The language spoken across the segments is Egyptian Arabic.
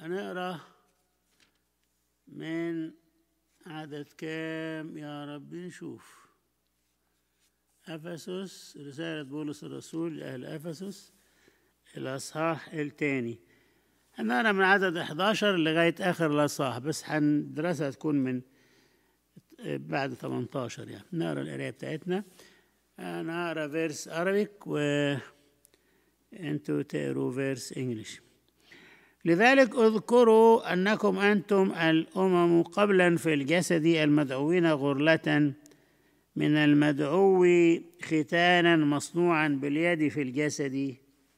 هنقرا من عدد كام يا رب نشوف أفسس رسالة بولس الرسول لأهل أفسس الأصحاح الثاني هنقرا من عدد 11 لغاية آخر الأصحاح بس هندرسها تكون من بعد 18 يعني نقرا القراية بتاعتنا أنا هقرا فيرس أرابيك و أنتوا تقروا فيرس إنجلش لذلك اذكروا أنكم أنتم الأمم قبلا في الجسد المدعوين غرلة من المدعو ختانا مصنوعا باليد في الجسد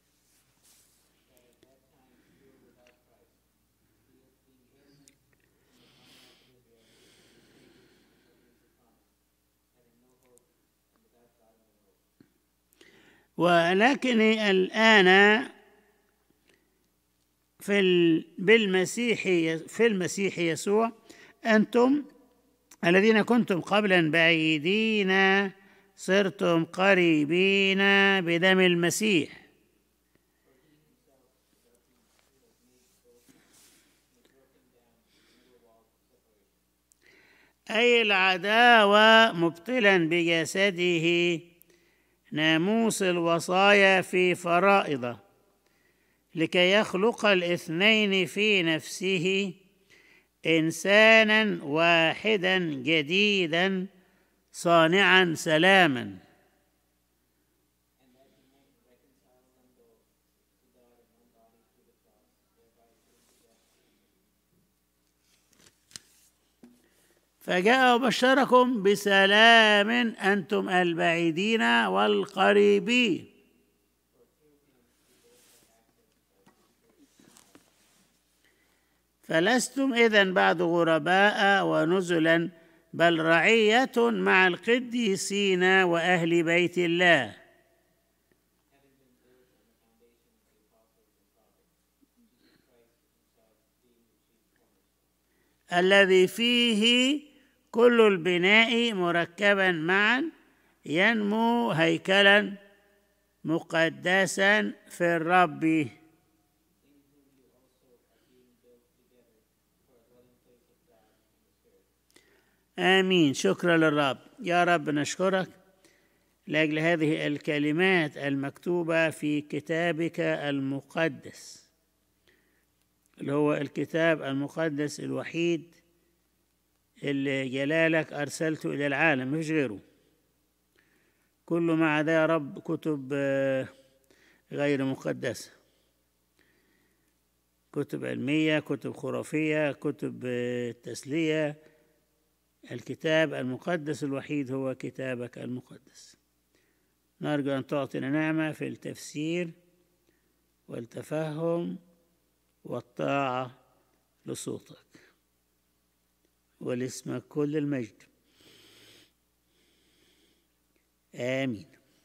ولكن الآن في ال... بالمسيح في المسيح يسوع أنتم الذين كنتم قبلا بعيدين صرتم قريبين بدم المسيح أي العداوة مبطلا بجسده ناموس الوصايا في فرائضه لكي يخلق الاثنين في نفسه انسانا واحدا جديدا صانعا سلاما فجاء وبشركم بسلام انتم البعيدين والقريبين فلستم اذا بعد غرباء ونزلا بل رعيه مع القديسين واهل بيت الله الذي فيه كل البناء مركبا معا ينمو هيكلا مقدسا في الرب امين شكرا للرب يا رب نشكرك لاجل هذه الكلمات المكتوبه في كتابك المقدس اللي هو الكتاب المقدس الوحيد اللي جلالك ارسلته الى العالم مفيش غيره كل ما عدا يا رب كتب غير مقدسه كتب علميه كتب خرافيه كتب تسليه الكتاب المقدس الوحيد هو كتابك المقدس نرجو أن تعطينا نعمة في التفسير والتفهم والطاعة لصوتك ولاسمك كل المجد آمين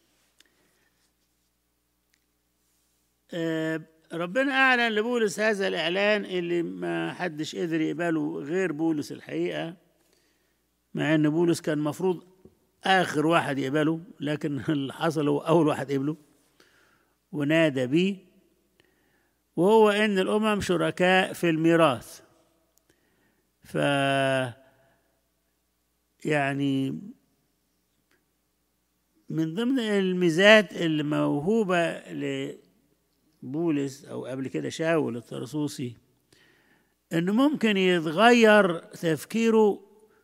آه ربنا أعلن لبولس هذا الإعلان اللي ما حدش قدر يقبله غير بولس الحقيقة مع ان بولس كان المفروض اخر واحد يقبله لكن اللي حصل هو اول واحد قبله ونادى به وهو ان الامم شركاء في الميراث ف يعني من ضمن الميزات اللي موهوبة لبولس أو قبل كده شاول الطرسوسي إنه ممكن يتغير تفكيره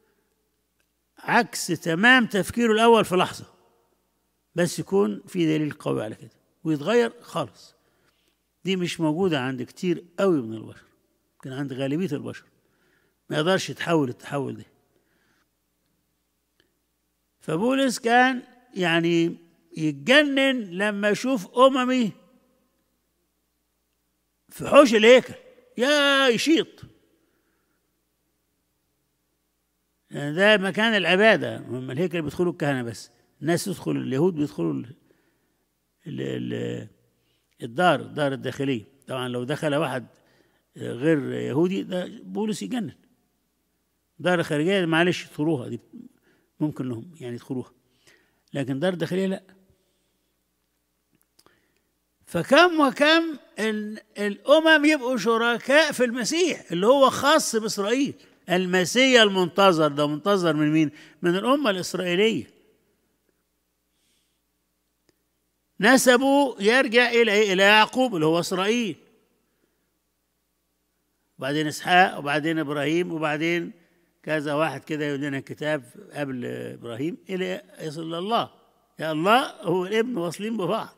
عكس تمام تفكيره الأول في لحظة بس يكون في دليل قوي على كده ويتغير خالص دي مش موجودة عند كتير قوي من البشر يمكن عند غالبية البشر ما يقدرش يتحول التحول ده فبولس كان يعني يتجنن لما يشوف أممي في حوش الهيكل يا يشيط يعني ده مكان العبادة هم الهيكل بيدخلوا الكهنة بس الناس تدخل اليهود بيدخلوا ال ال ال الدار الدار الداخلية طبعا لو دخل واحد غير يهودي ده بولس يجنن دار الخارجية معلش يدخلوها دي ممكن لهم يعني يدخلوها لكن دار الداخلية لا فكم وكم ال- الامم يبقوا شركاء في المسيح اللي هو خاص باسرائيل المسيا المنتظر ده منتظر من مين من الامه الاسرائيليه نسبه يرجع الى إيه؟ الى يعقوب اللي هو اسرائيل وبعدين اسحاق وبعدين ابراهيم وبعدين كذا واحد كده يقول لنا كتاب قبل ابراهيم الى يصل الله يا الله هو الابن واصلين ببعض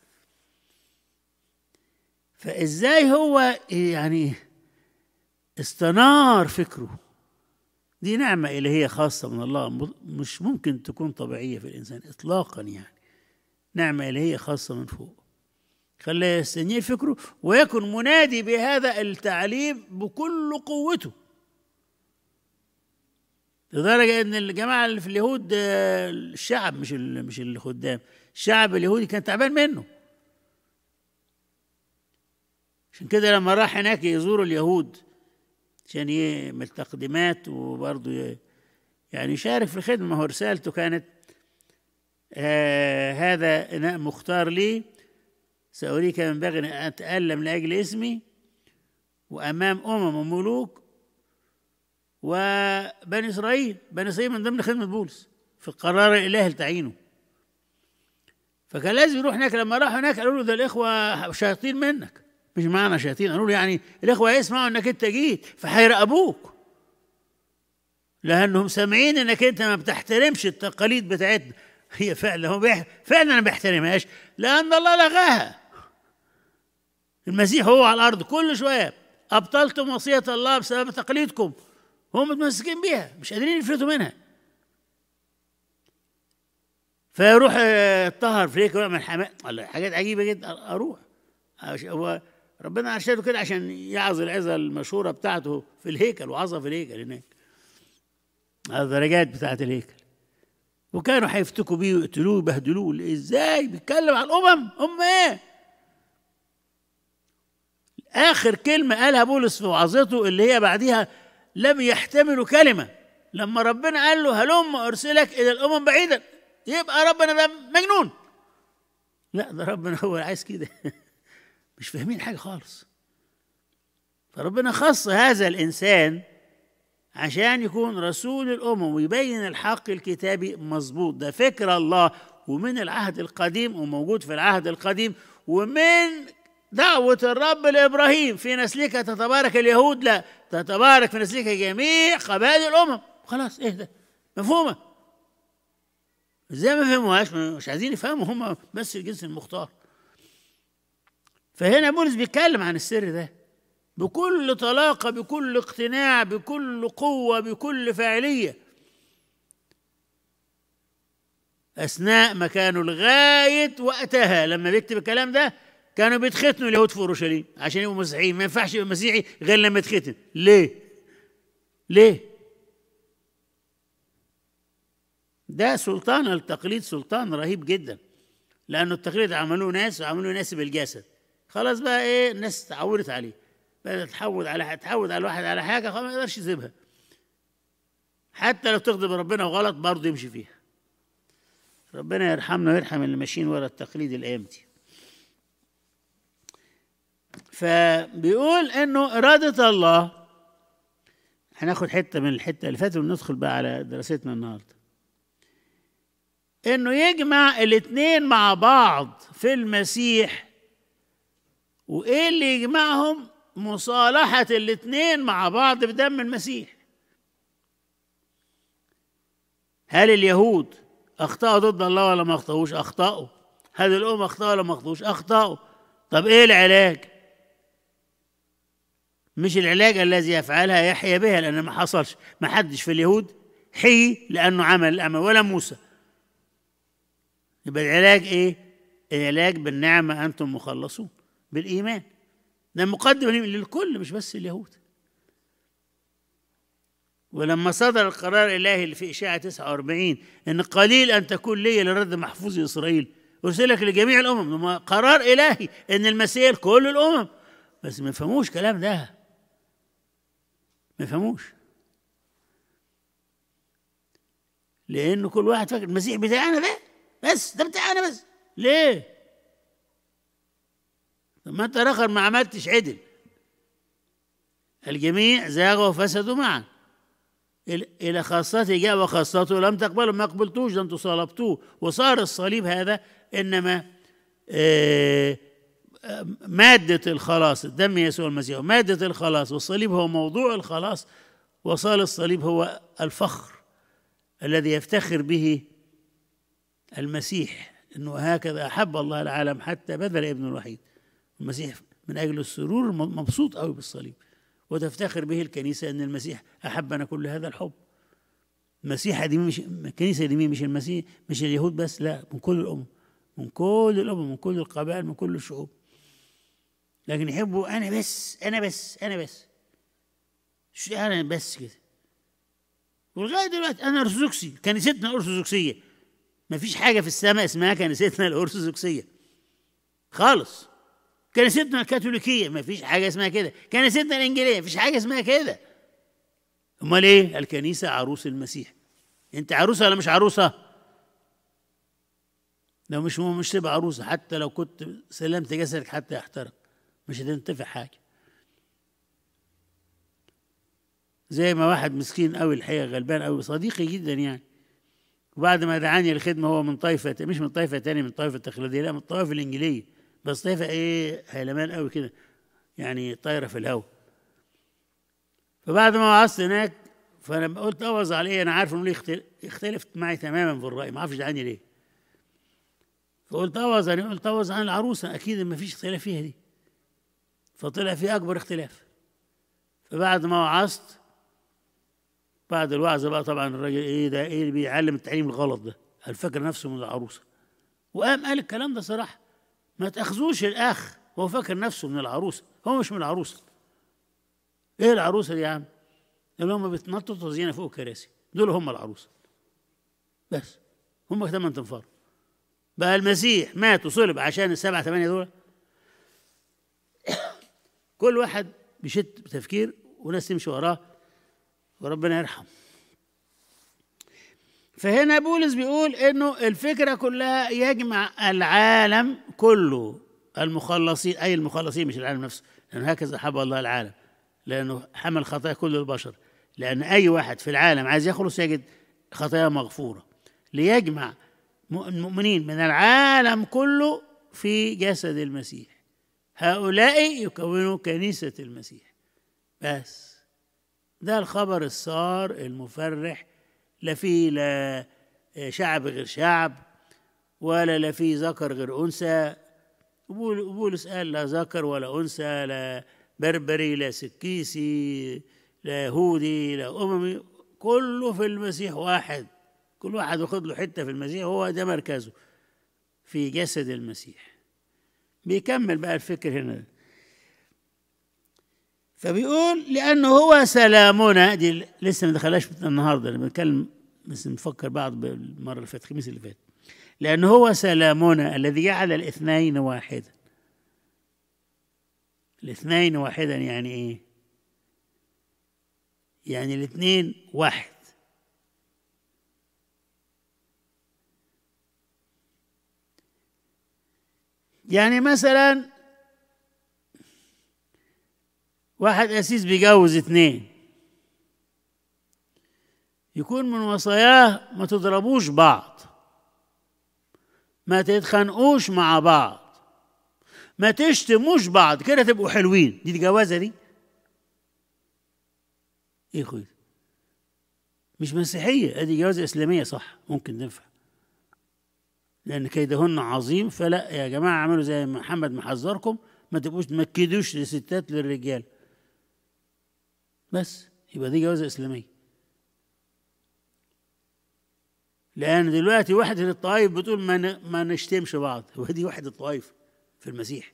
فازاي هو يعني استنار فكره دي نعمة إلهية خاصة من الله م- مش ممكن تكون طبيعية في الإنسان إطلاقا يعني نعمة إلهية خاصة من فوق خلاه يستنير فكره ويكن منادي بهذا التعليم بكل قوته لدرجة إن الجماعة اللي في اليهود آه، الشعب مش ال- مش الخدام الشعب اليهودي كان تعبان منه عشان كده لما راح هناك يزور اليهود عشان يعمل تقديمات وبرضه ي- يعني يشارك في الخدمة ما هو رسالته كانت آه هذا إناء مختار لي سأريك من بغي أن أتألم لأجل اسمي وأمام أمم وملوك وبني إسرائيل بني إسرائيل من ضمن خدمة بولس في القرار الإلهي لتعيينه فكان لازم يروح هناك لما راح هناك قالوا له ده الإخوة شياطين منك مش معنى شياطين قالوا له يعني الإخوة يسمعوا إنك أنت جيت فهيراقبوك لأنهم سامعين إنك أنت ما بتحترمش التقاليد بتاعتنا هي فعلا هو بيح... فعلا ما بيحترمهاش لأن الله لغاها المسيح هو على الأرض كل شوية أبطلتم وصية الله بسبب تقاليدكم هم متمسكين بيها مش قادرين يفلتوا منها فيروح آه، الطهر في هيك ويعمل حمام والله حاجات عجيبه جدا اروح عش- هو ربنا ارشده كده عشان يعظ العظه المشهوره بتاعته في الهيكل وعظها في الهيكل هناك على الدرجات بتاعت الهيكل وكانوا هيفتكوا بيه ويقتلوه ويبهدلوه ازاي بيتكلم عن الامم هم ايه اخر كلمه قالها بولس في وعظته اللي هي بعديها لم يحتملوا كلمه لما ربنا قال له هلم ارسلك الى الامم بعيدا يبقى ربنا ده مجنون لا ده ربنا هو اللي عايز كده مش فاهمين حاجه خالص فربنا خص هذا الانسان عشان يكون رسول الامم ويبين الحق الكتابي مظبوط ده فكر الله ومن العهد القديم وموجود في العهد القديم ومن دعوة الرب لإبراهيم في نسلك تتبارك اليهود لا تتبارك في نسلك جميع قبائل الأمم خلاص ايه ده مفهومة ازاي ما فهموهاش مش عايزين يفهموا هم بس الجنس المختار فهنا بولس بيتكلم عن السر ده بكل طلاقة بكل اقتناع بكل قوة بكل فاعلية أثناء ما كانوا لغاية وقتها لما بيكتب الكلام ده كانوا بيتختنوا اليهود في أورشليم عشان يبقوا مسيحيين ما ينفعش يبقى مسيحي غير لما يتختن ليه؟ ليه؟ ده سلطان التقليد سلطان رهيب جدا لأنه التقليد عملوه ناس وعملوه ناس بالجسد خلاص بقى ايه الناس اتعودت عليه بدأت تتعود على تتعود على الواحد على حاجة خلاص ما يقدرش يسيبها حتى لو تغضب ربنا وغلط برضه يمشي فيها ربنا يرحمنا ويرحم اللي ماشيين ورا التقليد الايام دي فبيقول انه اراده الله هناخد حته من الحته اللي فاتت وندخل بقى على دراستنا النهارده انه يجمع الاثنين مع بعض في المسيح وايه اللي يجمعهم مصالحه الاثنين مع بعض بدم المسيح هل اليهود اخطاوا ضد الله ولا ما اخطاوش اخطاوا هل الامم اخطاوا ولا ما اخطاوش اخطاوا طب ايه العلاج مش العلاج الذي يفعلها يحيى بها لان ما حصلش ما حدش في اليهود حي لانه عمل الامل ولا موسى يبقى العلاج ايه العلاج بالنعمه انتم مخلصون بالايمان ده مقدم للكل مش بس اليهود ولما صدر القرار الالهي اللي في اشاعه 49 ان قليل ان تكون لي لرد محفوظ اسرائيل ارسلك لجميع الامم ثم قرار الهي ان المسيح لكل الامم بس ما يفهموش كلام ده ما يفهموش لان كل واحد فاكر المسيح بتاعنا ده بس ده بتاعنا بس ليه ما انت الاخر ما عملتش عدل الجميع زاغوا وفسدوا معا الى خاصته جاء وخاصته لم تقبلوا ما قبلتوش ده انتوا صلبتوه وصار الصليب هذا انما آه مادة الخلاص دم يسوع المسيح مادة الخلاص والصليب هو موضوع الخلاص وصار الصليب هو الفخر الذي يفتخر به المسيح انه هكذا احب الله العالم حتى بذل ابنه الوحيد المسيح من اجل السرور مبسوط قوي بالصليب وتفتخر به الكنيسه ان المسيح احبنا كل هذا الحب المسيح دي مش الكنيسه دي مش المسيح مش اليهود بس لا من كل الامم من كل الامم من كل القبائل من كل الشعوب لكن يحبوا انا بس انا بس انا بس شو انا بس كده ولغايه دلوقتي انا ارثوذكسي كنيستنا ارثوذكسيه ما فيش حاجه في السماء اسمها كنيستنا الارثوذكسيه خالص كنيستنا الكاثوليكيه ما فيش حاجه اسمها كده كنيستنا الانجيليه ما فيش حاجه اسمها كده امال ايه الكنيسه عروس المسيح انت عروسه ولا مش عروسه لو مش مش تبقى عروسه حتى لو كنت سلمت جسدك حتى يحترق مش هتنتفع حاجه زي ما واحد مسكين قوي الحقيقه غلبان قوي صديقي جدا يعني وبعد ما دعاني الخدمه هو من طائفه مش من طائفه تانية من طائفه التقليديه لا من الطوائف الانجيليه بس طائفه ايه هيلمان قوي كده يعني طايره في الهواء فبعد ما وعظت هناك فانا قلت اوعظ عليه انا عارف انه ليه اختلف معي تماما في الراي ما اعرفش دعاني ليه فقلت اوعظ يعني قلت اوعظ عن العروسه اكيد ما فيش اختلاف فيها دي فطلع في اكبر اختلاف فبعد ما وعظت بعد الوعظ بقى طبعا الراجل ايه ده ايه اللي بيعلم التعليم الغلط ده الفكر نفسه من العروسه وقام قال الكلام ده صراحه ما تاخذوش الاخ هو فاكر نفسه من العروسه هو مش من العروسه ايه العروسه دي يا عم اللي هم بيتنططوا زينا فوق الكراسي دول هم العروسه بس هم ثمان تنفار بقى المسيح مات وصلب عشان السبعه ثمانيه دول كل واحد بيشت بتفكير وناس تمشي وراه وربنا يرحم فهنا بولس بيقول انه الفكره كلها يجمع العالم كله المخلصين اي المخلصين مش العالم نفسه لان هكذا حب الله العالم لانه حمل خطايا كل البشر لان اي واحد في العالم عايز يخلص يجد خطايا مغفوره ليجمع المؤمنين من العالم كله في جسد المسيح هؤلاء يكونوا كنيسه المسيح بس ده الخبر السار المفرح لا فيه لا شعب غير شعب ولا لا فيه ذكر غير أنثى بولس قال لا ذكر ولا أنثى لا بربري لا سكيسي لا يهودي لا أممي كله في المسيح واحد كل واحد واخد له حتة في المسيح هو ده مركزه في جسد المسيح بيكمل بقى الفكر هنا فبيقول لأنه هو سلامنا دي لسه ما دخلهاش النهارده انا بنتكلم بس نفكر بعض بالمره اللي فاتت الخميس اللي فات لأنه هو سلامنا الذي جعل الاثنين واحدا الاثنين واحدا يعني ايه؟ يعني الاثنين واحد يعني مثلا واحد أسيس بيجوز اتنين يكون من وصاياه ما تضربوش بعض ما تتخانقوش مع بعض ما تشتموش بعض كده تبقوا حلوين دي الجوازة دي ايه خوي مش مسيحية ادي جوازة اسلامية صح ممكن تنفع لان كيدهن عظيم فلا يا جماعة اعملوا زي محمد محذركم ما تبقوش تمكدوش لستات للرجال بس يبقى دي جوازة إسلامية لأن دلوقتي وحدة الطوائف بتقول ما ما نشتمش بعض ودي وحدة الطوائف في المسيح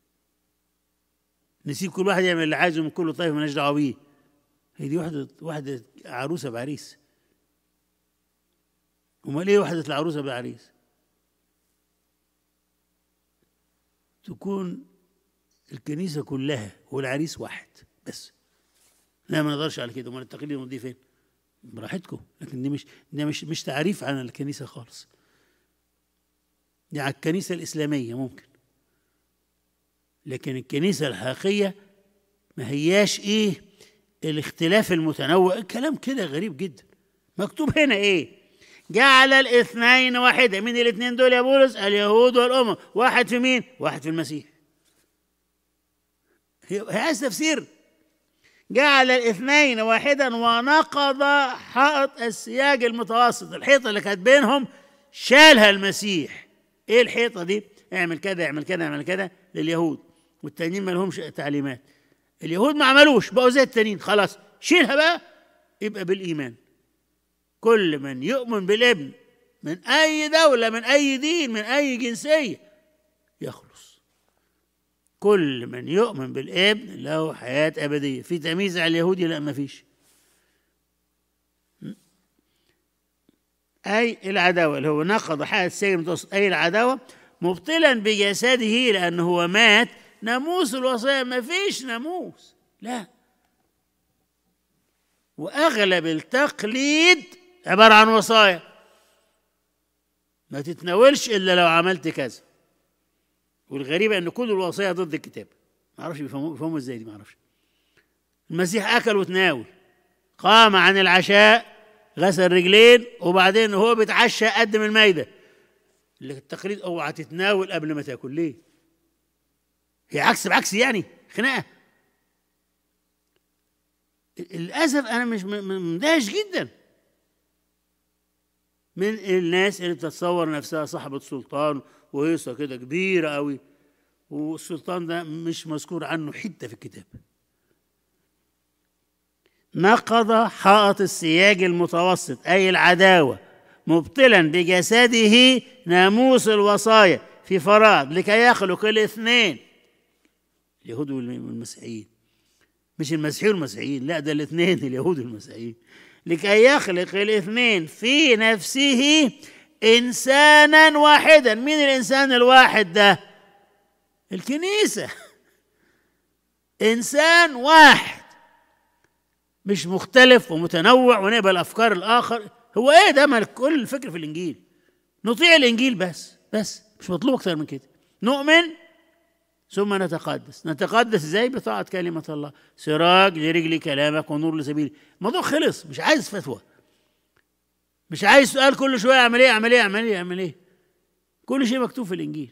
نسيب كل واحد يعمل اللي عايزه من كل طائفة مالناش دعوة بيه هي دي وحدة وحدة عروسة بعريس أمال إيه وحدة العروسة بعريس؟ تكون الكنيسة كلها والعريس واحد بس لا ما نقدرش على كده امال التقليد دي فين؟ براحتكم لكن دي مش ده مش مش تعريف عن الكنيسه خالص دي على الكنيسه الاسلاميه ممكن لكن الكنيسة الحقيقية ما هياش إيه الاختلاف المتنوع الكلام كده غريب جدا مكتوب هنا إيه جعل الاثنين واحدة من الاثنين دول يا بولس اليهود والأمم واحد في مين واحد في المسيح هي عايز تفسير جعل الاثنين واحدا ونقض حائط السياج المتوسط الحيطة اللي كانت بينهم شالها المسيح ايه الحيطة دي اعمل كذا اعمل كذا اعمل كذا لليهود والتانيين ما لهمش تعليمات اليهود ما عملوش بقوا زي التانيين خلاص شيلها بقى يبقى بالإيمان كل من يؤمن بالابن من أي دولة من أي دين من أي جنسية يخلص كل من يؤمن بالابن له حياة أبدية في تمييز على اليهودي لا ما فيش أي العداوة اللي هو نقض حياة السيد المتوسط أي العداوة مبطلا بجسده لأنه هو مات ناموس الوصية ما فيش ناموس لا وأغلب التقليد عبارة عن وصايا ما تتناولش إلا لو عملت كذا والغريب أن كل الوصايا ضد الكتاب ما أعرفش بيفهموا بيفهموا إزاي دي ما أعرفش المسيح أكل وتناول قام عن العشاء غسل رجلين وبعدين وهو بيتعشى قدم المايدة التقليد اوعى تتناول قبل ما تاكل ليه؟ هي عكس بعكس يعني خناقه للاسف انا مش مندهش جدا من الناس اللي بتتصور نفسها صاحبة سلطان وهيصة كده كبيرة قوي والسلطان ده مش مذكور عنه حتة في الكتاب نقض حائط السياج المتوسط أي العداوة مبطلا بجسده ناموس الوصايا في فراغ لكي يخلق الاثنين اليهود والمسيحيين مش المسيحيين والمسيحيين لا ده الاثنين اليهود والمسيحيين لكي يخلق الاثنين في نفسه انسانا واحدا مين الانسان الواحد ده الكنيسه انسان واحد مش مختلف ومتنوع ونقبل افكار الاخر هو ايه ده ما كل الفكر في الانجيل نطيع الانجيل بس بس مش مطلوب اكثر من كده نؤمن ثم نتقدس نتقدس ازاي بطاعة كلمة الله سراج لرجل كلامك ونور لسبيلي الموضوع خلص مش عايز فتوى مش عايز سؤال كل شوية اعمل ايه اعمل ايه اعمل ايه اعمل ايه كل شيء مكتوب في الانجيل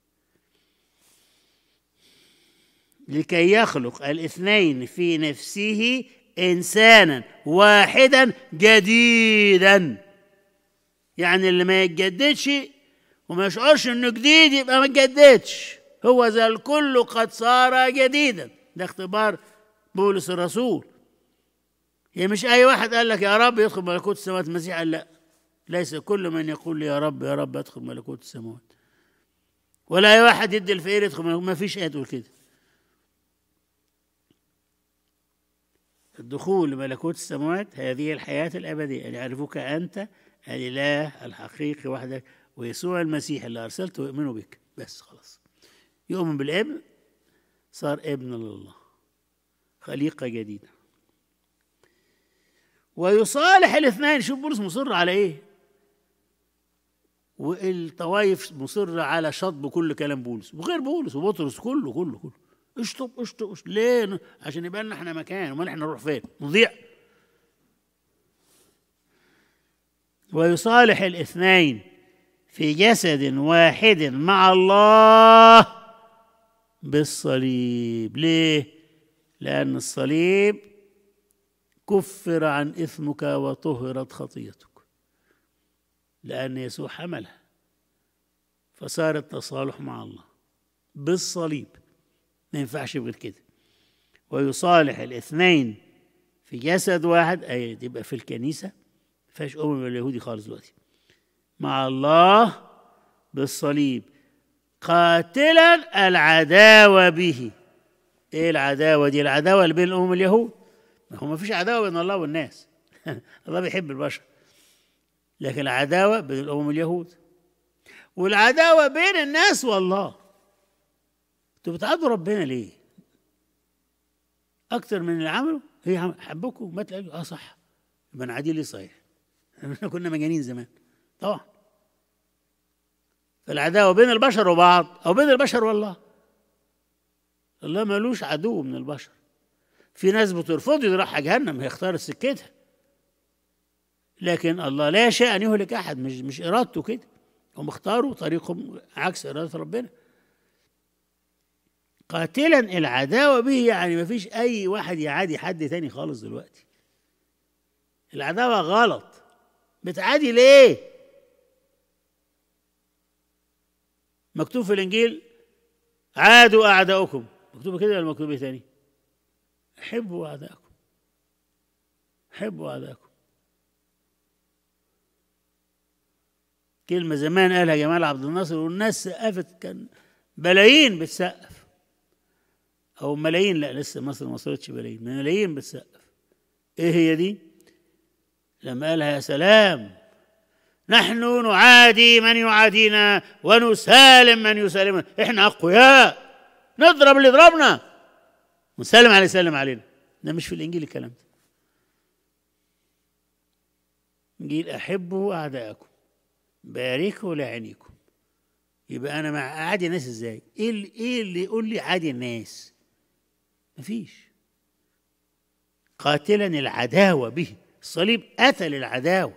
لكي يخلق الاثنين في نفسه انسانا واحدا جديدا يعني اللي ما يتجددش وما يشعرش انه جديد يبقى ما يتجددش هو ذا الكل قد صار جديدا ده اختبار بولس الرسول هي مش اي واحد قال لك يا رب يدخل ملكوت السماوات المسيح قال لا ليس كل من يقول لي يا رب يا رب ادخل ملكوت السماوات ولا اي واحد يدي الفقير يدخل ما فيش ايه تقول كده الدخول لملكوت السماوات هذه الحياة الأبدية أن يعرفوك أنت الإله الحقيقي وحدك ويسوع المسيح اللي أرسلته ويؤمنوا بك بس خلاص يؤمن بالابن صار ابن لله خليقة جديدة ويصالح الاثنين شوف بولس مصر على ايه والطوايف مصرة على شطب كل كلام بولس وغير بولس وبطرس كله كله كله اشطب اشطب اشطب ليه عشان يبقى لنا احنا مكان امال احنا نروح فين نضيع ويصالح الاثنين في جسد واحد مع الله بالصليب ليه لان الصليب كفر عن اثمك وطهرت خطيتك لان يسوع حملها فصار التصالح مع الله بالصليب ما ينفعش غير كده ويصالح الاثنين في جسد واحد اي تبقى في الكنيسه ما فيهاش امم اليهودي خالص دلوقتي مع الله بالصليب قاتلا العداوه به ايه العداوه دي العداوه اللي بين الامم اليهود ما هو ما فيش عداوه بين الله والناس الله بيحب البشر لكن العداوه بين الامم اليهود والعداوه بين الناس والله انتوا بتعادوا ربنا ليه؟ أكتر من اللي عمله هي حبكم مات قال اه صح يبقى نعادي ليه صحيح؟ احنا كنا مجانين زمان طبعا فالعداوة بين البشر وبعض أو بين البشر والله الله ملوش عدو من البشر في ناس بترفض يروح جهنم هيختار سكتها لكن الله لا يشاء ان يهلك احد مش مش ارادته كده هم اختاروا طريقهم عكس اراده ربنا قاتلا العداوه به يعني ما فيش اي واحد يعادي حد تاني خالص دلوقتي العداوه غلط بتعادي ليه مكتوب في الانجيل عادوا اعداؤكم مكتوب كده ولا مكتوب ايه تاني حبوا اعداءكم حبوا اعداءكم كلمة زمان قالها جمال عبد الناصر والناس سقفت كان بلايين بتسقف أو ملايين لا لسه مصر ما وصلتش بلايين ملايين بتسقف إيه هي دي؟ لما قالها يا سلام نحن نعادي من يعادينا ونسالم من يسالمنا احنا أقوياء نضرب اللي يضربنا ونسلم عليه يسلم علينا ده مش في الإنجيل الكلام ده إنجيل أحبوا أعداءكم باركوا لعينيكم يبقى انا مع عادي الناس ازاي ايه اللي ايه اللي يقول لي عادي الناس مفيش قاتلا العداوه به الصليب قتل العداوه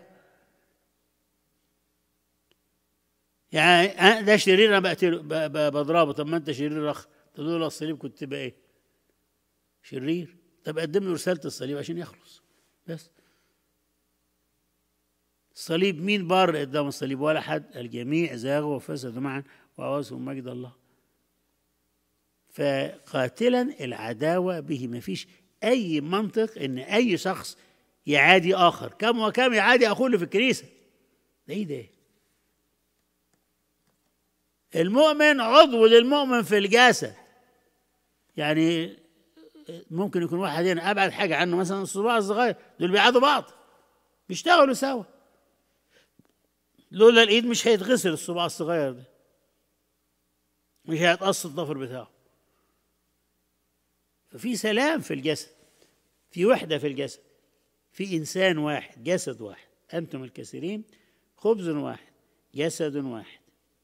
يعني ده شرير انا بقتله بضربه طب ما انت شرير اخ تقول الصليب كنت تبقى ايه شرير طب قدم له رساله الصليب عشان يخلص بس الصليب مين بار قدام الصليب ولا حد الجميع زاغوا وفسدوا معا وعوزهم مجد الله فقاتلا العداوة به ما فيش أي منطق إن أي شخص يعادي آخر كم وكم يعادي أخوه اللي في الكنيسة ده إيه ده المؤمن عضو للمؤمن في الجسد يعني ممكن يكون واحد هنا أبعد حاجة عنه مثلا الصباع الصغير دول بيعادوا بعض بيشتغلوا سوا لولا الايد مش هيتغسل الصباع الصغير ده مش هيتقص الضفر بتاعه ففي سلام في الجسد في وحده في الجسد في انسان واحد جسد واحد انتم الكثيرين خبز واحد جسد واحد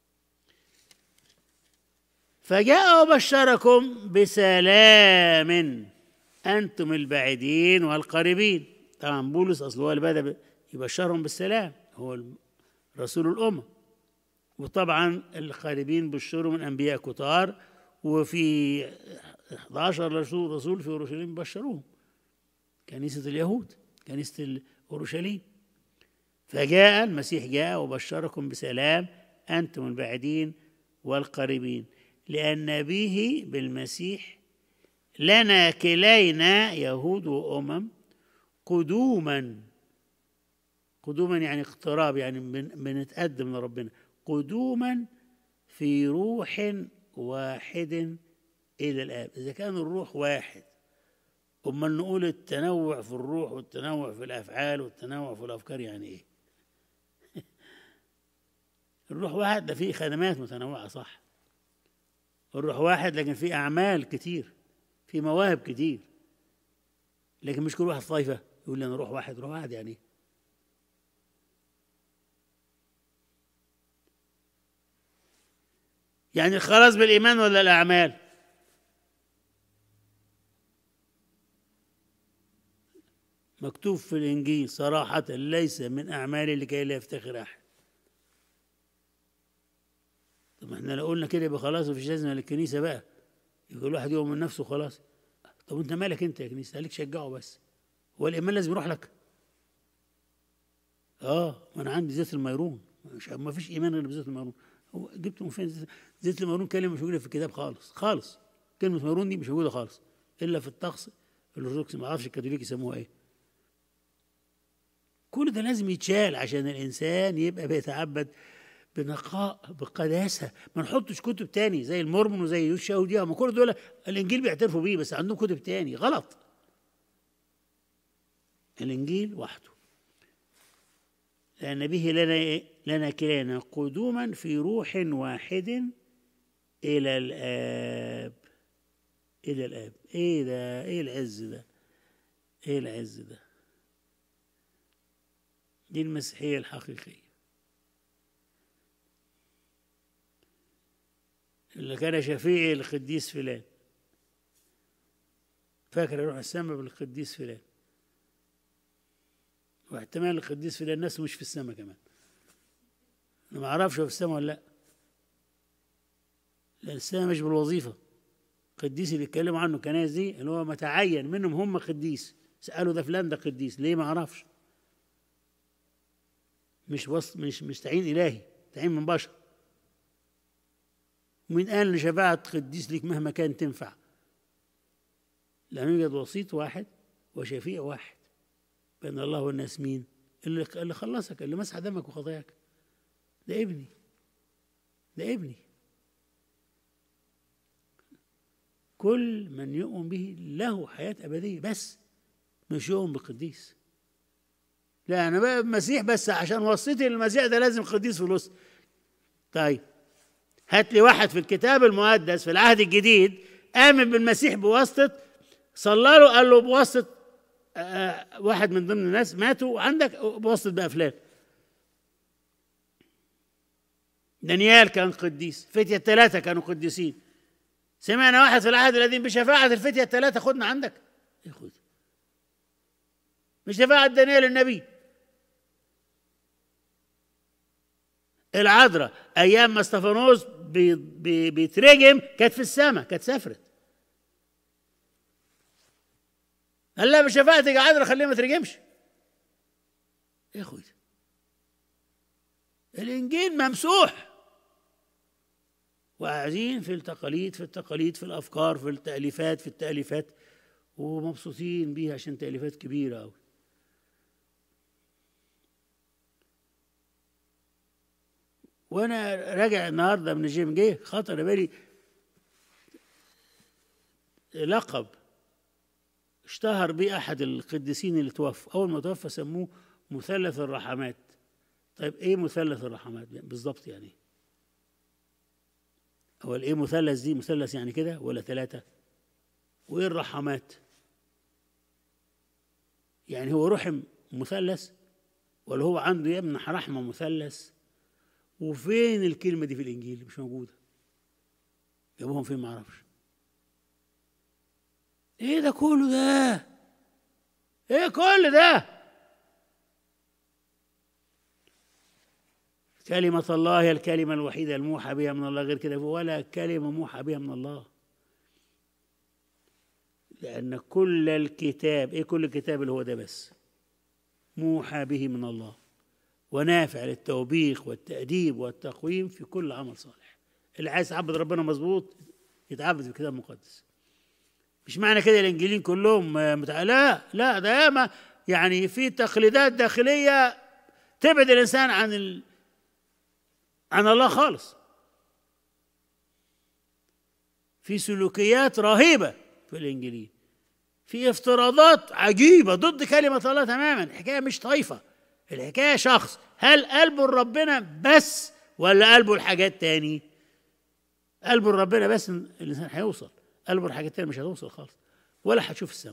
فجاء وبشركم بسلام انتم البعيدين والقريبين طبعا بولس اصل هو اللي بدا يبشرهم بالسلام هو رسول الأمة وطبعا الخاربين بشروا من أنبياء كتار وفي 11 رسول رسول في أورشليم بشروهم كنيسة اليهود كنيسة أورشليم فجاء المسيح جاء وبشركم بسلام أنتم البعيدين والقريبين لأن به بالمسيح لنا كلينا يهود وأمم قدوما قدوما يعني اقتراب يعني بنتقدم لربنا قدوما في روح واحد إلى الآب إذا كان الروح واحد أما نقول التنوع في الروح والتنوع في الأفعال والتنوع في الأفكار يعني إيه الروح واحد ده فيه خدمات متنوعة صح الروح واحد لكن فيه أعمال كتير في مواهب كتير لكن مش كل واحد طايفة يقول لي أنا روح واحد روح واحد يعني إيه يعني الخلاص بالإيمان ولا الأعمال مكتوب في الإنجيل صراحة ليس من أعمالي لكي لا يفتخر أحد طب احنا لو قلنا كده يبقى خلاص مفيش لازمة للكنيسة بقى يقول الواحد يؤمن من نفسه خلاص طب انت مالك انت يا كنيسة خليك شجعه بس هو الإيمان لازم يروح لك اه ما انا عندي زيت الميرون ما فيش ايمان غير بزيت الميرون هو جبته من فين زيت الميرون كلمه مش موجوده في الكتاب خالص خالص كلمه ميرون دي مش موجوده خالص الا في الطقس الارثوذكس ما اعرفش الكاثوليك يسموها ايه كل ده لازم يتشال عشان الانسان يبقى بيتعبد بنقاء بقداسه ما نحطش كتب تاني زي المورمون وزي يوشا ودي ما كل دول الانجيل بيعترفوا بيه بس عندهم كتب تاني غلط الانجيل وحده لان به لنا لنا كلانا قدوما في روح واحد الى الاب الى الاب ايه ده ايه العز ده ايه العز ده دي المسيحيه الحقيقيه اللي كان شفيعي القديس فلان فاكر يروح السماء بالقديس فلان واحتمال القديس فلان نفسه مش في السماء كمان انا ما اعرفش هو في السماء ولا لا لان السماء مش بالوظيفه القديس اللي بيتكلموا عنه الكنائس دي اللي هو متعين منهم هم قديس سالوا ده فلان ده قديس ليه ما اعرفش مش وسط مش مش تعيين الهي تعيين من بشر ومين قال ان شفاعه قديس ليك مهما كان تنفع لأنه يوجد وسيط واحد وشفيع واحد بين الله والناس مين اللي اللي خلصك اللي مسح دمك وخطاياك ده ابني ده ابني كل من يؤمن به له حياة أبدية بس مش يؤمن بقديس لا أنا بقى المسيح بس عشان وصيتي للمسيح ده لازم قديس في الوسط طيب هات لي واحد في الكتاب المقدس في العهد الجديد آمن بالمسيح بواسطة صلى له قال له بواسطة آه واحد من ضمن الناس ماتوا وعندك بواسطة بقى فلان دانيال كان قديس فتية الثلاثة كانوا قديسين سمعنا واحد في العهد القديم بشفاعة الفتية الثلاثة خدنا عندك خد مش شفاعة دانيال النبي العذراء ايام ما استفانوس بي بي بيترجم كانت في السماء كانت سافرت قال لا بشفاعتك يا عذراء خليه ما ترجمش يا اخوي الانجيل ممسوح وقاعدين في التقاليد في التقاليد في الافكار في التاليفات في التاليفات ومبسوطين بيها عشان تاليفات كبيره قوي وانا راجع النهارده من الجيم جه خطر بالي لقب اشتهر به احد القديسين اللي توفى اول ما توفى سموه مثلث الرحمات طيب ايه مثلث الرحمات بالظبط يعني هو ايه مثلث دي مثلث يعني كده ولا ثلاثه وايه الرحمات يعني هو رحم مثلث ولا هو عنده يمنح رحمه مثلث وفين الكلمة دي في الإنجيل مش موجودة جابوهم فين ما اعرفش ايه ده كله ده ايه كل ده كلمة الله هي الكلمة الوحيدة الموحى بها من الله غير كده ولا كلمة موحى بها من الله لأن كل الكتاب إيه كل الكتاب اللي هو ده بس موحى به من الله ونافع للتوبيخ والتأديب والتقويم في كل عمل صالح اللي عايز يعبد ربنا مظبوط يتعبد في الكتاب المقدس مش معنى كده الانجيلين كلهم متع... لا لا ده ياما يعني في تقليدات داخليه تبعد الانسان عن ال... عن الله خالص في سلوكيات رهيبه في الانجيلين في افتراضات عجيبه ضد كلمه الله تماما الحكايه مش طايفه الحكايه شخص هل قلبه لربنا بس ولا قلبه لحاجات تاني قلبه لربنا بس الانسان هيوصل قلبه لحاجات تاني مش هتوصل خالص ولا هتشوف السماء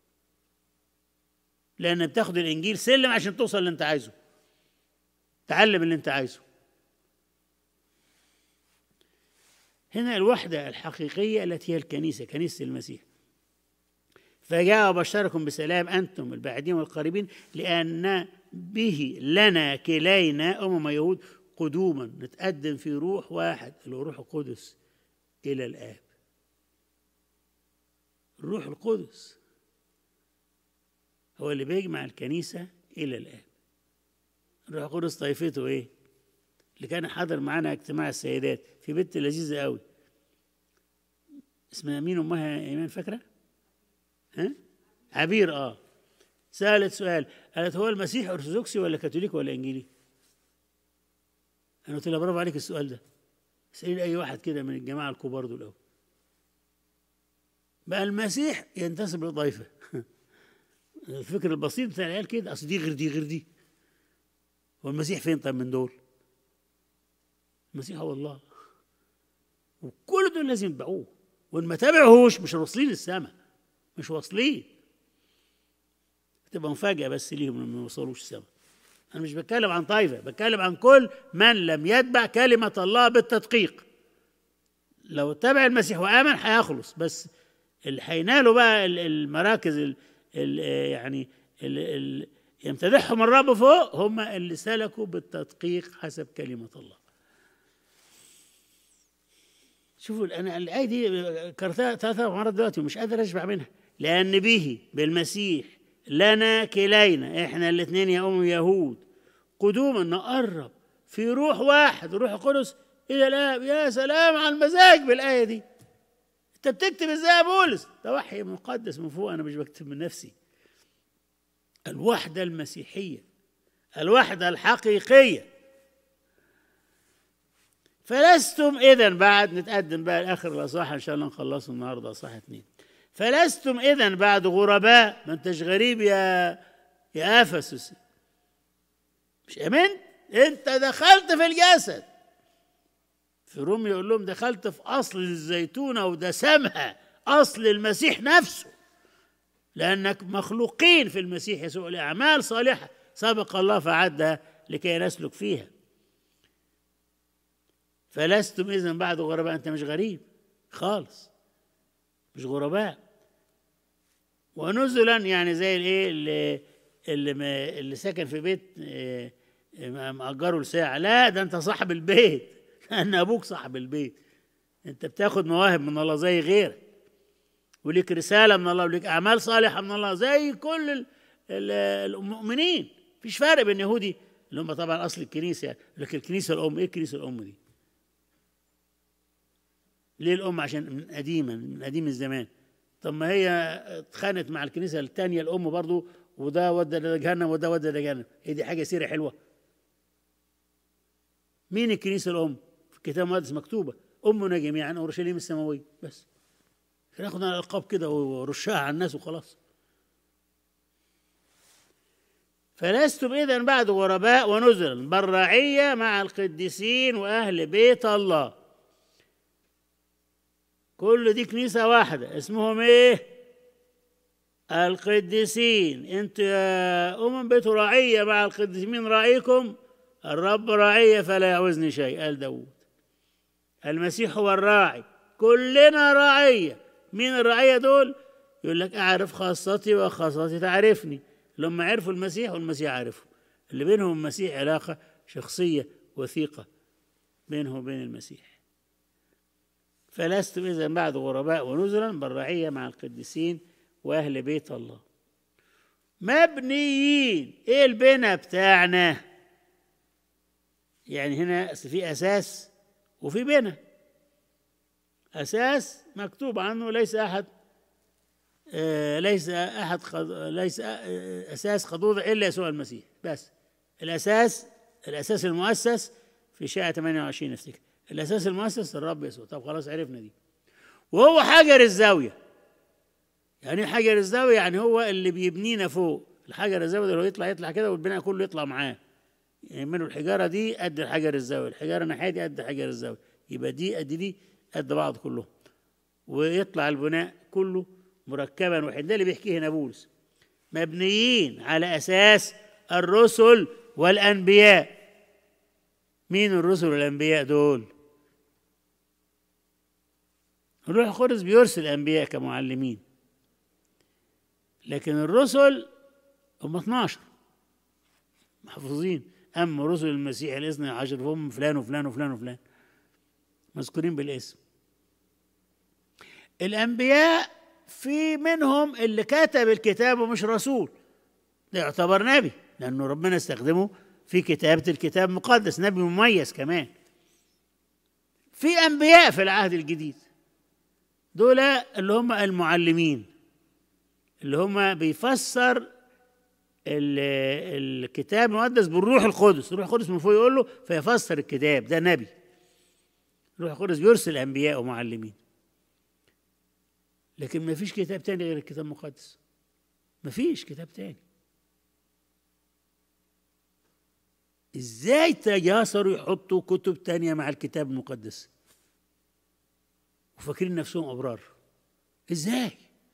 لان بتاخد الانجيل سلم عشان توصل اللي انت عايزه تعلم اللي انت عايزه هنا الوحدة الحقيقية التي هي الكنيسة كنيسة المسيح فجاء وبشركم بسلام أنتم البعيدين والقريبين لأن به لنا كلينا أمم يهود قدوما نتقدم في روح واحد اللي هو روح القدس إلى الآب الروح القدس هو اللي بيجمع الكنيسة إلى الآب الروح القدس طائفته إيه؟ اللي كان حاضر معانا اجتماع السيدات في بنت لذيذة قوي اسمها مين أمها إيمان فاكرة؟ ها؟ عبير آه سألت سؤال قالت هو المسيح أرثوذكسي ولا كاثوليكي ولا إنجيلي؟ أنا قلت لها برافو عليك السؤال ده اسألي أي واحد كده من الجماعة الكبار دول أوي بقى المسيح ينتسب لطائفة الفكر البسيط بتاع العيال كده أصل دي غير دي غير دي والمسيح فين طيب من دول؟ المسيح هو الله وكل دول لازم يتبعوه وان ما تابعوهوش مش واصلين السماء مش واصلين تبقى مفاجأة بس ليهم لما ما يوصلوش السماء أنا مش بتكلم عن طائفة بتكلم عن كل من لم يتبع كلمة الله بالتدقيق لو اتبع المسيح وآمن هيخلص بس اللي هينالوا بقى ال- المراكز ال ال يعني ال ال يمتدحهم الرب فوق هم اللي سلكوا بالتدقيق حسب كلمة الله شوفوا انا الايه دي كررتها ثلاث مرات دلوقتي ومش قادر اشبع منها لان به بالمسيح لنا كلينا احنا الاثنين يا ام يهود قدوما نقرب في روح واحد الروح القدس الى الاب يا سلام على المزاج بالايه دي انت بتكتب ازاي يا بولس ده وحي مقدس من فوق انا مش بكتب من نفسي الوحده المسيحيه الوحده الحقيقيه فلستم اذا بعد نتقدم بقى لاخر الاصحاح ان شاء الله نخلصه النهارده اصحاح اثنين فلستم اذا بعد غرباء ما انتش غريب يا يا افسس مش امنت انت دخلت في الجسد في روم يقول لهم دخلت في اصل الزيتونه ودسمها اصل المسيح نفسه لانك مخلوقين في المسيح يسوع لاعمال صالحه سبق الله فعدها لكي نسلك فيها فلستم اذا بعد غرباء انت مش غريب خالص مش غرباء ونزلا يعني زي الايه اللي اللي, ما اللي سكن في بيت آه، آه، مأجره لساعة لا ده انت صاحب البيت لأن أبوك صاحب البيت انت بتاخد مواهب من الله زي غيرك وليك رسالة من الله وليك أعمال صالحة من الله زي كل ال- ال- المؤمنين مفيش فرق بين يهودي اللي هم طبعا أصل الكنيسة يعني لكن الكنيسة الأم إيه الكنيسة الأم دي؟ ليه الأم عشان من قديما من قديم الزمان طب ما هي اتخانت مع الكنيسة التانية الأم برضو وده ودى ده جهنم وده ودى ده جهنم هي دي حاجة سيرة حلوة مين الكنيسة الأم؟ في الكتاب المقدس مكتوبة أمنا جميعا أورشليم السماوية بس ناخد على الألقاب كده ورشها على الناس وخلاص فلستم إذا بعد غرباء ونزلا بل رعية مع القديسين وأهل بيت الله كل دي كنيسة واحدة اسمهم إيه؟ القديسين انتوا يا أمم بيت رعية مع القديسين مين راعيكم؟ الرب راعية فلا يعوزني شيء قال داود المسيح هو الراعي كلنا راعية مين الرعية دول؟ يقول لك أعرف خاصتي وخاصتي تعرفني لما عرفوا المسيح والمسيح عرفوا اللي بينهم المسيح علاقة شخصية وثيقة بينه وبين المسيح فلستم إذا بعد غرباء ونزلا بل رعية مع القديسين وأهل بيت الله مبنيين إيه البنا بتاعنا يعني هنا أصل في أساس وفي بنا أساس مكتوب عنه ليس أحد آه، ليس أحد قد ليس آه، أساس قدوضة إلا يسوع المسيح بس الأساس الأساس المؤسس في شاعة 28 افتكر الأساس المؤسس الرب يسوع طب خلاص عرفنا دي وهو حجر الزاوية يعني إيه حجر الزاوية يعني هو اللي بيبنينا فوق الحجر الزاوية ده لو يطلع يطلع كده والبناء كله يطلع معاه يعملوا الحجارة دي قد الحجر الزاوية الحجارة الناحية دي قد حجر الزاوية يبقى دي قد دي قد بعض كلهم ويطلع البناء كله مركبا واحد ده اللي بيحكيه هنا بولس مبنيين على أساس الرسل والأنبياء مين الرسل والأنبياء دول الروح القدس بيرسل الأنبياء كمعلمين لكن الرسل هم 12 محفوظين أما رسل المسيح الاثنى عشر فهم فلان وفلان وفلان وفلان مذكورين بالاسم الأنبياء في منهم اللي كتب الكتاب ومش رسول ده يعتبر نبي لأنه ربنا استخدمه في كتابة الكتاب المقدس نبي مميز كمان في أنبياء في العهد الجديد دول اللي هم المعلمين اللي هم بيفسر ال- الكتاب المقدس بالروح القدس الروح القدس من فوق يقول له فيفسر الكتاب ده نبي الروح القدس بيرسل انبياء ومعلمين لكن ما فيش كتاب تاني غير الكتاب المقدس ما فيش كتاب تاني ازاي تجاسروا يحطوا كتب تانية مع الكتاب المقدس وفاكرين نفسهم ابرار ازاي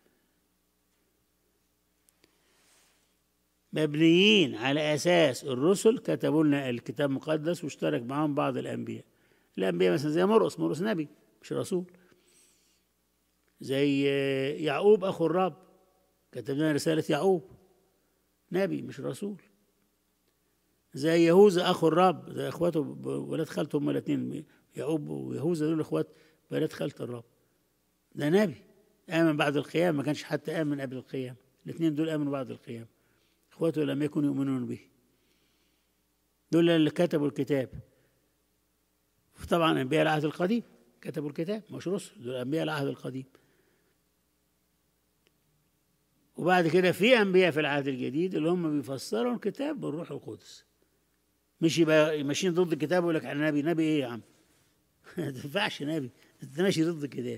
مبنيين على اساس الرسل كتبوا لنا الكتاب المقدس واشترك معاهم بعض الانبياء الانبياء مثلا زي مرقس مرقس نبي مش رسول زي يعقوب اخو الرب كتب لنا رساله يعقوب نبي مش رسول زي يهوذا اخو الرب زي اخواته ولاد خالته هم الاثنين يعقوب ويهوذا دول اخوات ولاد خالة الرب ده نبي امن بعد القيامه ما كانش حتى امن قبل القيامه الاثنين دول امنوا بعد القيامه اخواته لم يكونوا يؤمنون به دول اللي كتبوا الكتاب طبعا انبياء العهد القديم كتبوا الكتاب مش رسل دول انبياء العهد القديم وبعد كده في انبياء في العهد الجديد اللي هم بيفسروا الكتاب بالروح القدس مش يبقى ماشيين ضد الكتاب ويقول لك انا نبي نبي ايه يا عم ما تنفعش نبي انت ماشي ضد الكتاب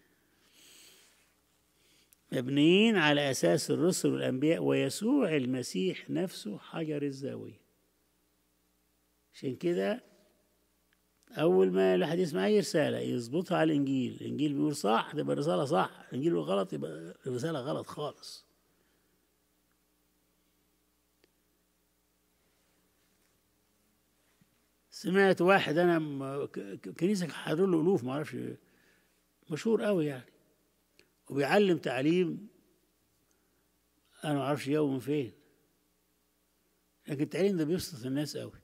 مبنيين على اساس الرسل والانبياء ويسوع المسيح نفسه حجر الزاويه عشان كده اول ما الواحد يسمع اي رساله يظبطها على الانجيل الانجيل بيقول صح تبقى الرساله صح الانجيل بيقول غلط يبقى الرساله غلط خالص سمعت واحد انا م- ك- ك- كنيسه حضر له الوف ما اعرفش مشهور قوي يعني وبيعلم تعليم انا ما اعرفش جاوب من فين لكن التعليم ده بيبسط الناس قوي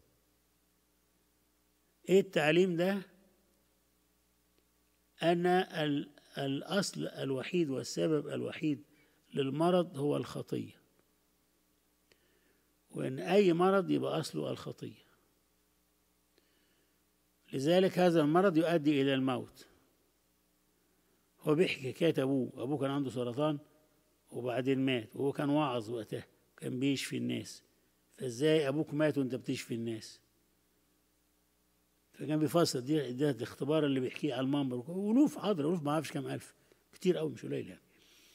ايه التعليم ده ان ال- الاصل الوحيد والسبب الوحيد للمرض هو الخطيه وان اي مرض يبقى اصله الخطيه لذلك هذا المرض يؤدي الى الموت هو بيحكي حكايه ابوه ابوه كان عنده سرطان وبعدين مات وهو كان واعظ وقتها كان بيشفي الناس فازاي ابوك مات وانت بتشفي الناس فكان بيفسر دي ده الاختبار اللي بيحكيه على المنبر ولوف حاضر الوف ما اعرفش كام الف كتير قوي مش قليل يعني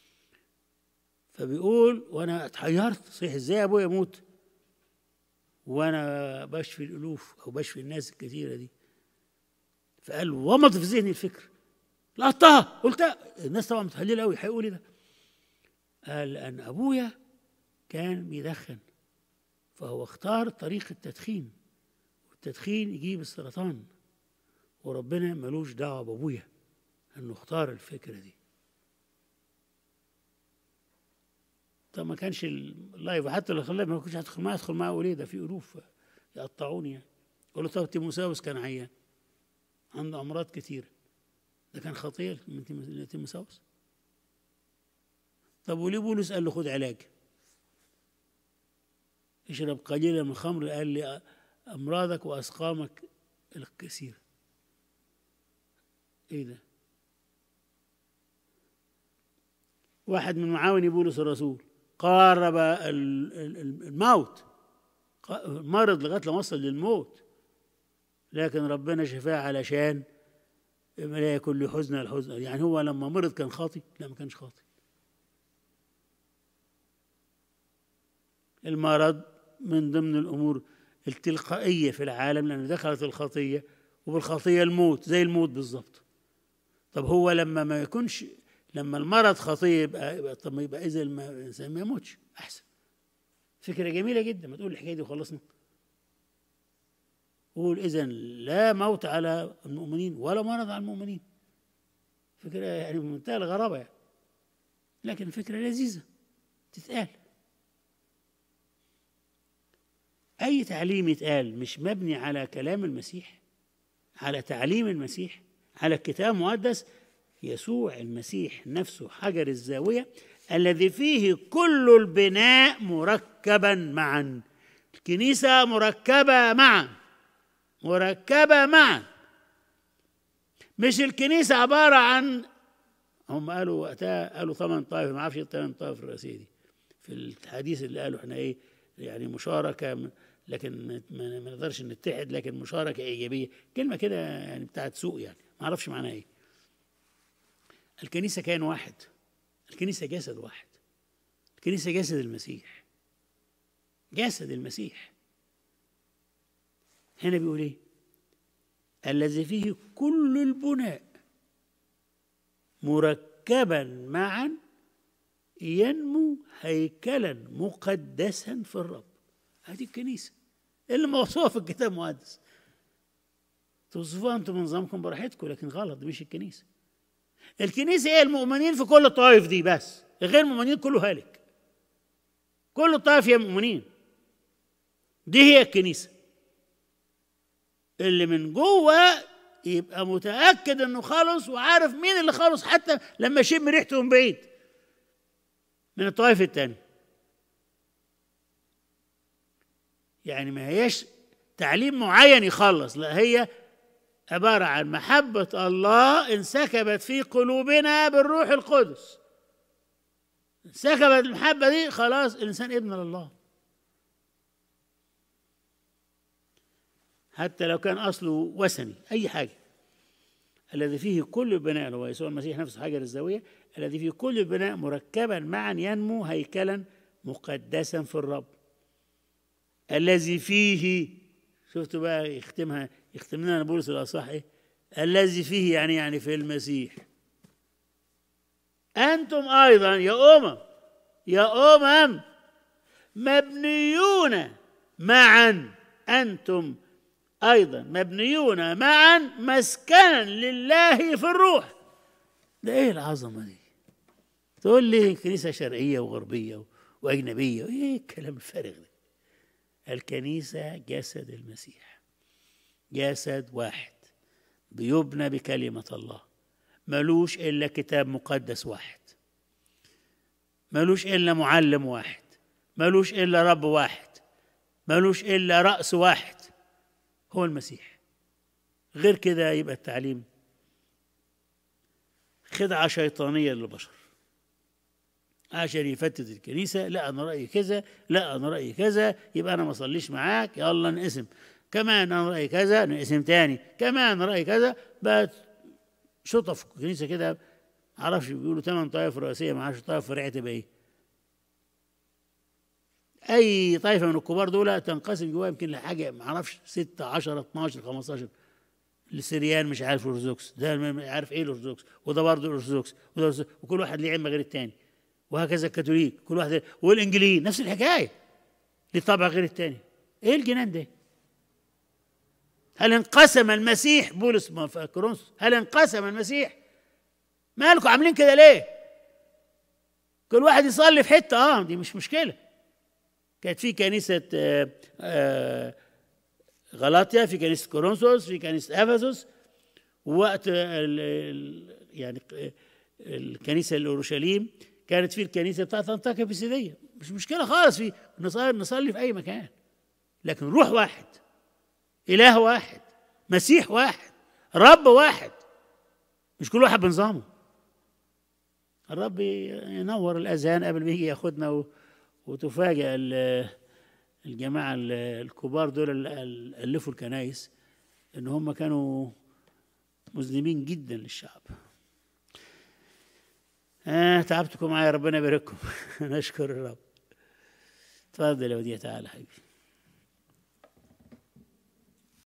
فبيقول وانا اتحيرت صحيح ازاي ابويا يموت وانا بشفي الالوف او بشفي الناس الكثيره دي فقال ومض في ذهني الفكر لقطتها قلتها الناس طبعا متهلله قوي هيقول ايه ده قال لان ابويا كان بيدخن فهو اختار طريق التدخين والتدخين يجيب السرطان وربنا ملوش دعوه بابويا انه اختار الفكره دي طب ما كانش اللايف حتى لو خلاه ما كنتش هدخل معاه ادخل معاه اقول ايه ده في الوف يقطعوني يعني اقول له طب تيموساوس كان عيان عنده امراض كتيره ده كان خطيه من تيمو- تيموساوس طب وليه بولس قال له خد علاج اشرب قليلا من الخمر قال لي امراضك واسقامك الكثيره ايه ده واحد من معاوني بولس الرسول قارب ال- ال- ال- الموت ق- مرض لغايه لما وصل للموت لكن ربنا شفاه علشان لا يكون له حزن الحزن يعني هو لما مرض كان خاطي لا ما كانش خاطي المرض من ضمن الامور التلقائيه في العالم لان دخلت الخطيه وبالخطيه الموت زي الموت بالظبط طب هو لما ما يكونش لما المرض خطيه يبقى, يبقى طب ما يبقى اذا الم- الانسان ما يموتش احسن فكره جميله جدا ما تقول الحكايه دي وخلصنا قول اذا لا موت على المؤمنين ولا مرض على المؤمنين فكره يعني بمنتهى الغرابه يعني لكن فكره لذيذه تتقال اي تعليم يتقال مش مبني على كلام المسيح على تعليم المسيح على الكتاب المقدس يسوع المسيح نفسه حجر الزاويه الذي فيه كل البناء مركبا معا الكنيسه مركبه معا مركبه معا مش الكنيسه عباره عن هم قالوا وقتها قالوا ثمان طائف ما اعرفش الثمان طائف الرئيسيه دي في الحديث اللي قالوا احنا ايه يعني مشاركه لكن ما ما نقدرش نتحد لكن مشاركه ايجابيه كلمه كده يعني بتاعت سوء يعني ما اعرفش معناها ايه الكنيسه كان واحد الكنيسه جسد واحد الكنيسه جسد المسيح جسد المسيح هنا بيقول ايه الذي فيه كل البناء مركبا معا ينمو هيكلا مقدسا في الرب هذه الكنيسه اللي موصوفه في الكتاب المقدس توصفوها انتم بنظامكم براحتكم لكن غلط دي مش الكنيسه الكنيسة هي المؤمنين في كل الطوائف دي بس غير المؤمنين كله هالك كل الطوائف هي مؤمنين دي هي الكنيسة اللي من جوه يبقى متأكد انه خالص وعارف مين اللي خالص حتى لما يشم ريحته من بعيد من الطوائف التانية يعني ما هيش تعليم معين يخلص لا هي عبارة عن محبة الله انسكبت في قلوبنا بالروح القدس انسكبت المحبة دي خلاص الإنسان ابن لله حتى لو كان أصله وثني أي حاجة الذي فيه كل بناء هو يسوع المسيح نفسه حجر الزاوية الذي فيه كل بناء مركبا معا ينمو هيكلا مقدسا في الرب الذي فيه شفتوا بقى يختمها يختم لنا بولس الاصح ايه الذي فيه يعني يعني في المسيح انتم ايضا يا امم يا امم مبنيون معا انتم ايضا مبنيون معا مسكنا لله في الروح ده ايه العظمه دي تقول لي كنيسه شرقيه وغربيه واجنبيه ايه الكلام الفارغ ده الكنيسه جسد المسيح جسد واحد بيبنى بكلمه الله ملوش الا كتاب مقدس واحد ملوش الا معلم واحد ملوش الا رب واحد ملوش الا راس واحد هو المسيح غير كده يبقى التعليم خدعه شيطانيه للبشر عشان يفتت الكنيسة لا أنا رأيي كذا لا أنا رأيي كذا يبقى أنا ما أصليش معاك يلا نقسم كمان أنا رأيي كذا نقسم تاني كمان رأيي كذا بقت شطة في الكنيسة كده معرفش بيقولوا ثمان طائف رئيسية ما اعرفش طائف فرعية تبقى إيه أي طائفة من الكبار دول تنقسم جواها يمكن لحاجة ما اعرفش 6 10 12 15 السريان مش عارف الأرثوذكس ده مش عارف إيه الأرثوذكس وده برضه الأرثوذكس وده وكل واحد ليه علم غير التاني وهكذا الكاثوليك كل واحد والانجليين نفس الحكايه ليه طبع غير الثاني ايه الجنان ده هل انقسم المسيح بولس في كورنثوس هل انقسم المسيح مالكم عاملين كده ليه كل واحد يصلي في حته اه دي مش مشكله كانت في كنيسه آه آه غلاطيا في كنيسه كورنثوس في كنيسه افسس ووقت ال يعني الكنيسه الاورشليم كانت في الكنيسه بتاعت انطاكيا بيسيديه مش مشكله خالص في نصلي نصلي في اي مكان لكن روح واحد اله واحد مسيح واحد رب واحد مش كل واحد بنظامه الرب ينور الاذهان قبل ما يجي ياخدنا وتفاجئ الجماعه الكبار دول اللي الفوا الكنايس ان هم كانوا مذنبين جدا للشعب آه تعبتكم معايا ربنا يبارككم نشكر الرب تفضل يا وديع تعالى حبيبي